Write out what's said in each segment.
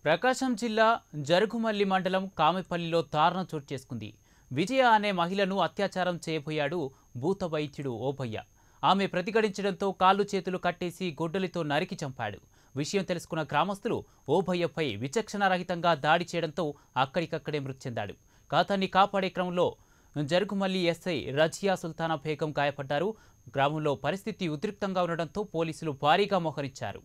ప్రకాశం జిల్లా జరుగుమల్లి మండలం కామెపల్లిలో దారుణం చోటు చేసుకుంది విజయ అనే మహిళను అత్యాచారం చేయబోయాడు భూత వైద్యుడు ఓబయ్య ఆమె ప్రతిఘటించడంతో కాళ్ళు చేతులు కట్టేసి గొడ్డలితో నరికి చంపాడు విషయం తెలుసుకున్న గ్రామస్తులు ఓబయ్యపై విచక్షణారహితంగా దాడి చేయడంతో అక్కడికక్కడే మృతి చెందాడు కాతాన్ని కాపాడే క్రమంలో జరుగుమల్లి ఎస్ఐ రజియా సుల్తానా బేగం గాయపడ్డారు గ్రామంలో పరిస్థితి ఉద్రిక్తంగా ఉండడంతో పోలీసులు భారీగా మోహరించారు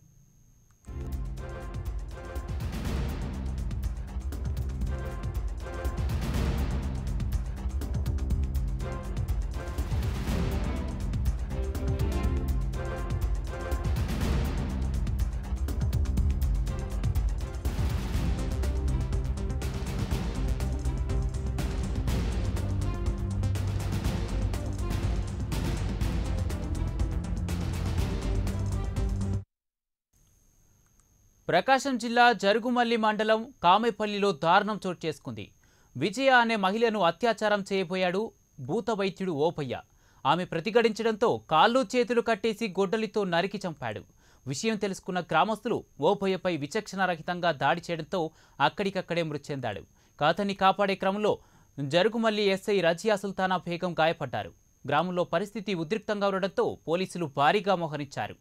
ప్రకాశం జిల్లా జరుగుమల్లి మండలం కామెపల్లిలో దారుణం చోటు చేసుకుంది విజయ అనే మహిళను అత్యాచారం చేయబోయాడు భూత వైద్యుడు ఓపయ్య ఆమె ప్రతిఘటించడంతో కాళ్ళు చేతులు కట్టేసి గొడ్డలితో నరికి చంపాడు విషయం తెలుసుకున్న గ్రామస్తులు ఓపయ్యపై విచక్షణారహితంగా దాడి చేయడంతో అక్కడికక్కడే మృతి చెందాడు కాతన్ని కాపాడే క్రమంలో జరుగుమల్లి ఎస్ఐ రజియా సుల్తానా బేగం గాయపడ్డారు గ్రామంలో పరిస్థితి ఉద్రిక్తంగా ఉండడంతో పోలీసులు భారీగా మోహరించారు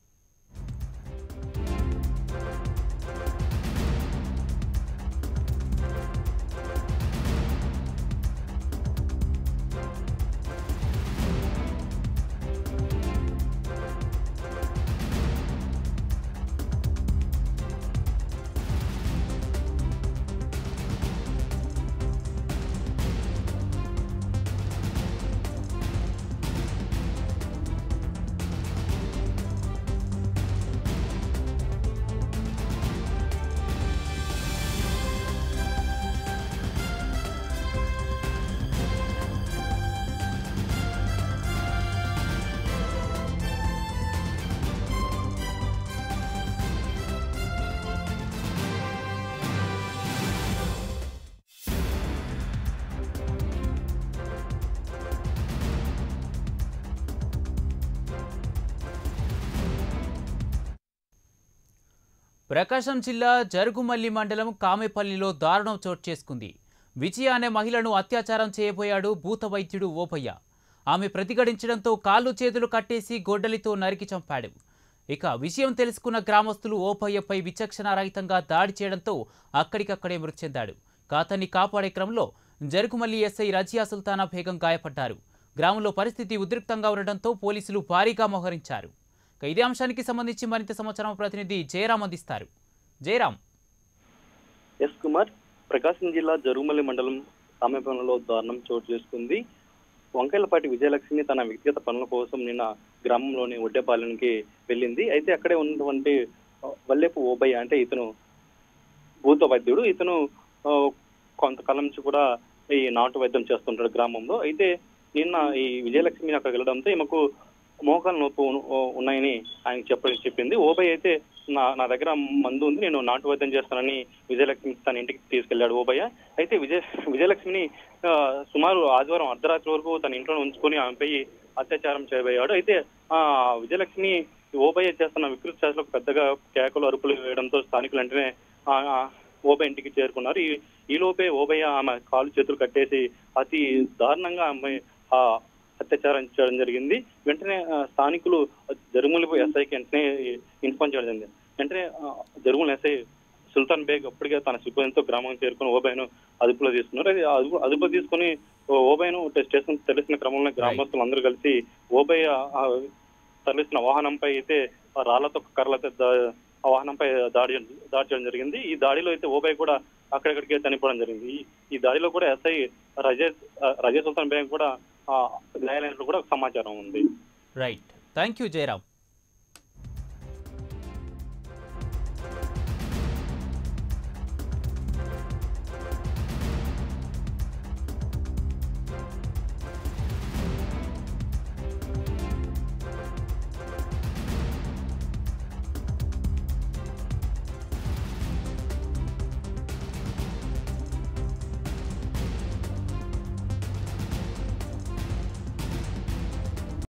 ప్రకాశం జిల్లా జరుగుమల్లి మండలం కామెపల్లిలో దారుణం చోటు చేసుకుంది విజయ అనే మహిళను అత్యాచారం చేయబోయాడు భూత వైద్యుడు ఓపయ్య ఆమె ప్రతిఘటించడంతో కాళ్ళు చేతులు కట్టేసి గొడ్డలితో నరికి చంపాడు ఇక విషయం తెలుసుకున్న గ్రామస్తులు ఓపయ్యపై విచక్షణారహితంగా దాడి చేయడంతో అక్కడికక్కడే మృతి చెందాడు కాతన్ని కాపాడే క్రమంలో జరుగుమల్లి ఎస్ఐ రజియా సుల్తానా బేగం గాయపడ్డారు గ్రామంలో పరిస్థితి ఉద్రిక్తంగా ఉండడంతో పోలీసులు భారీగా మోహరించారు ఇక ఇదే అంశానికి సంబంధించి మరింత సమాచారం ప్రతినిధి జయరాం అందిస్తారు జయరాం ఎస్ కుమార్ ప్రకాశం జిల్లా జరుగుమల్లి మండలం సామీపంలో దారుణం చోటు చేసుకుంది వంకాయలపాటి విజయలక్ష్మి తన వ్యక్తిగత పనుల కోసం నిన్న గ్రామంలోని ఒడ్డేపాలెంకి వెళ్ళింది అయితే అక్కడే ఉన్నటువంటి ఆ, వల్లేపు ఓబయ్య అంటే ఇతను భూత వైద్యుడు ఇతను ఆ, కొంతకాలం నుంచి కూడా ఈ నాటు వైద్యం చేస్తుంటాడు గ్రామంలో అయితే నిన్న ఈ విజయలక్ష్మి అక్కడ వెళ్ళడంతో ఈమెకు మోకాలు నొప్పి ఉ- ఉన్నాయని ఆయన చెప్ప చెప్పింది ఓబయ్య అయితే నా నా దగ్గర మందు ఉంది నేను నాటు వైద్యం చేస్తానని విజయలక్ష్మి తన ఇంటికి తీసుకెళ్లాడు ఓబయ్య అయితే విజయ విజయలక్ష్మిని ఆ, సుమారు ఆదివారం అర్ధరాత్రి వరకు తన ఇంట్లో ఉంచుకొని ఆమెపై అత్యాచారం చేయబోయాడు అయితే ఆ విజయలక్ష్మి ఓబయ్య చేస్తున్న వికృతి చేతలకు పెద్దగా కేకలు అరుపులు వేయడంతో స్థానికులు వెంటనే ఆ, ఆ, ఓబయ్య ఇంటికి చేరుకున్నారు ఈ ఈ లోపే ఓబయ్య ఆమె కాలు చేతులు కట్టేసి అతి దారుణంగా ఆమె ఆ అత్యాచారం చేయడం జరిగింది వెంటనే ఆ, స్థానికులు జరుగుమూలి ఎస్ఐకి వెంటనే ఇన్ఫార్మ్ చేయడం జరిగింది వెంటనే ఆ, జరుగుమూలి ఎస్ఐ సుల్తాన్ బేగ్ అప్పటికే తన సిబ్బందితో గ్రామం చేరుకుని ఓబైను అదుపులో తీసుకున్నారు అది అదుపు అదుపులో తీసుకుని ఓ- ఓబైను స్టేషన్ తెలిసిన క్రమంలో గ్రామస్తులు అందరూ కలిసి ఓబయ్య ఆ, తరలిస్తున్న వాహనంపై అయితే ఆ రాళ్లతో కర్రలతో దా- ఆ వాహనంపై దాడి దాడి చేయడం జరిగింది ఈ దాడిలో అయితే ఓబై కూడా అక్కడిక్కడికే చనిపోవడం జరిగింది ఈ- ఈ దాడిలో కూడా ఎస్ఐ రజయ్ రజయ్ సుల్తాన్ బేగ్ కూడా ఆ, గాయాలైనట్లు కూడా సమాచారం ఉంది రైట్ థ్యాంక్ యూ జయరాం